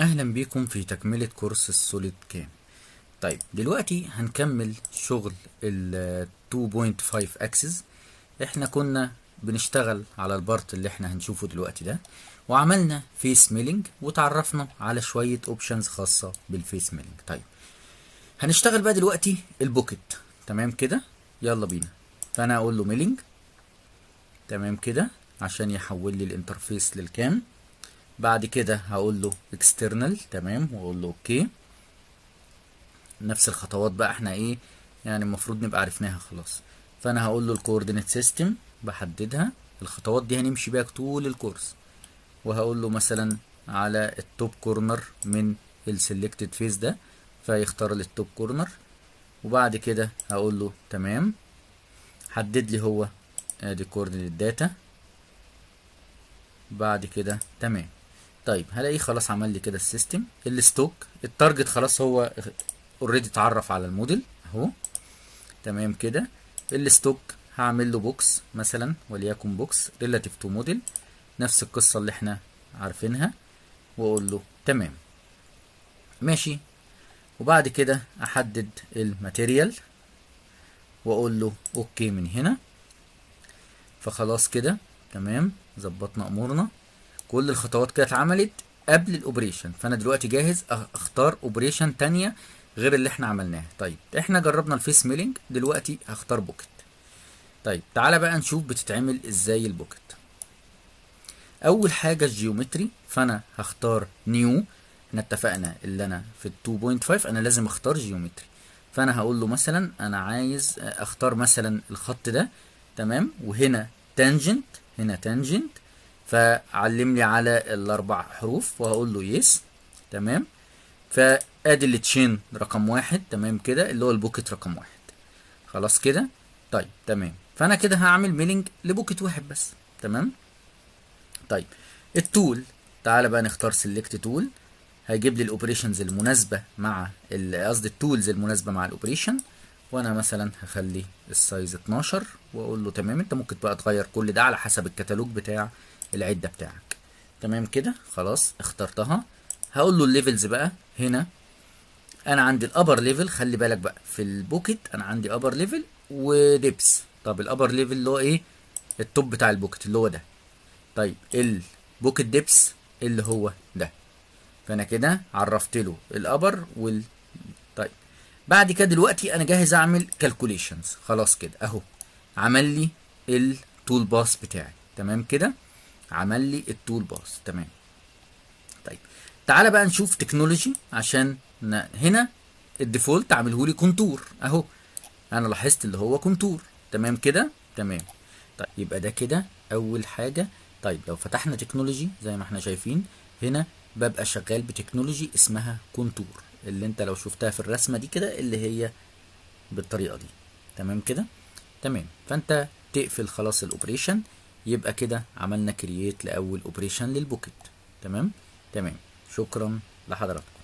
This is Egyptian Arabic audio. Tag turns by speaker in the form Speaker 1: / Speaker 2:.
Speaker 1: اهلا بيكم في تكملة كورس السوليد كام طيب دلوقتي هنكمل شغل ال 2.5 اكسس احنا كنا بنشتغل على البارت اللي احنا هنشوفه دلوقتي ده وعملنا فيس ميلينج وتعرفنا على شوية اوبشنز خاصة بالفيس ميلينج طيب هنشتغل بقى دلوقتي البوكت تمام كده يلا بينا فانا اقول له ميلينج تمام كده عشان يحول لي الانترفيس للكام بعد كده هقول له اكسترنال تمام واقول له اوكي نفس الخطوات بقى احنا ايه يعني المفروض نبقى عرفناها خلاص فانا هقول له الكوردينيت سيستم بحددها الخطوات دي هنمشي بيها طول الكورس وهقول له مثلا على التوب كورنر من السلكتد فيس ده فيختار لي التوب كورنر وبعد كده هقول له تمام حدد لي هو ادي كوردينيت داتا بعد كده تمام طيب هلاقيه خلاص عمل لي كده السيستم الستوك التارجت خلاص هو اوريدي اتعرف على الموديل اهو تمام كده الستوك هعمل له بوكس مثلا وليكن بوكس ريلاتيف تو موديل نفس القصه اللي احنا عارفينها واقول له تمام ماشي وبعد كده احدد الماتيريال واقول له اوكي من هنا فخلاص كده تمام ظبطنا امورنا كل الخطوات كده اتعملت قبل الاوبريشن فانا دلوقتي جاهز اختار اوبريشن تانية غير اللي احنا عملناها طيب احنا جربنا الفيس ميلينج دلوقتي هختار بوكت طيب تعالى بقى نشوف بتتعمل ازاي البوكت اول حاجه الجيومتري فانا هختار نيو احنا اتفقنا اللي انا في ال 2.5 انا لازم اختار جيومتري فانا هقول له مثلا انا عايز اختار مثلا الخط ده تمام وهنا تانجنت هنا تانجنت فعلم لي على الاربع حروف وهقول له يس تمام فادي التشين رقم واحد تمام كده اللي هو البوكت رقم واحد خلاص كده طيب تمام فانا كده هعمل ميلينج لبوكت واحد بس تمام طيب التول تعالى بقى نختار سيلكت تول هيجيب لي الاوبريشنز المناسبه مع قصدي التولز المناسبه مع الاوبريشن وانا مثلا هخلي السايز 12 واقول له تمام انت ممكن بقى تغير كل ده على حسب الكتالوج بتاع العده بتاعك تمام كده خلاص اخترتها هقول له الليفلز بقى هنا انا عندي الابر ليفل خلي بالك بقى في البوكت انا عندي ابر ليفل وديبس طب الابر ليفل اللي هو ايه التوب بتاع البوكت اللي هو ده طيب البوكت ديبس اللي هو ده فانا كده عرفت له الابر وال طيب بعد كده دلوقتي انا جاهز اعمل كالكوليشنز خلاص كده اهو عمل لي التول باس بتاعي تمام كده عمل لي التول باس تمام طيب تعالى بقى نشوف تكنولوجي عشان هنا الديفولت عامله لي كونتور اهو انا لاحظت اللي هو كونتور تمام كده تمام طيب يبقى ده كده اول حاجه طيب لو فتحنا تكنولوجي زي ما احنا شايفين هنا ببقى شغال بتكنولوجي اسمها كونتور اللي انت لو شفتها في الرسمه دي كده اللي هي بالطريقه دي تمام كده تمام فانت تقفل خلاص الاوبريشن يبقى كده عملنا كرييت لاول اوبريشن للبوكت تمام تمام شكرا لحضرتك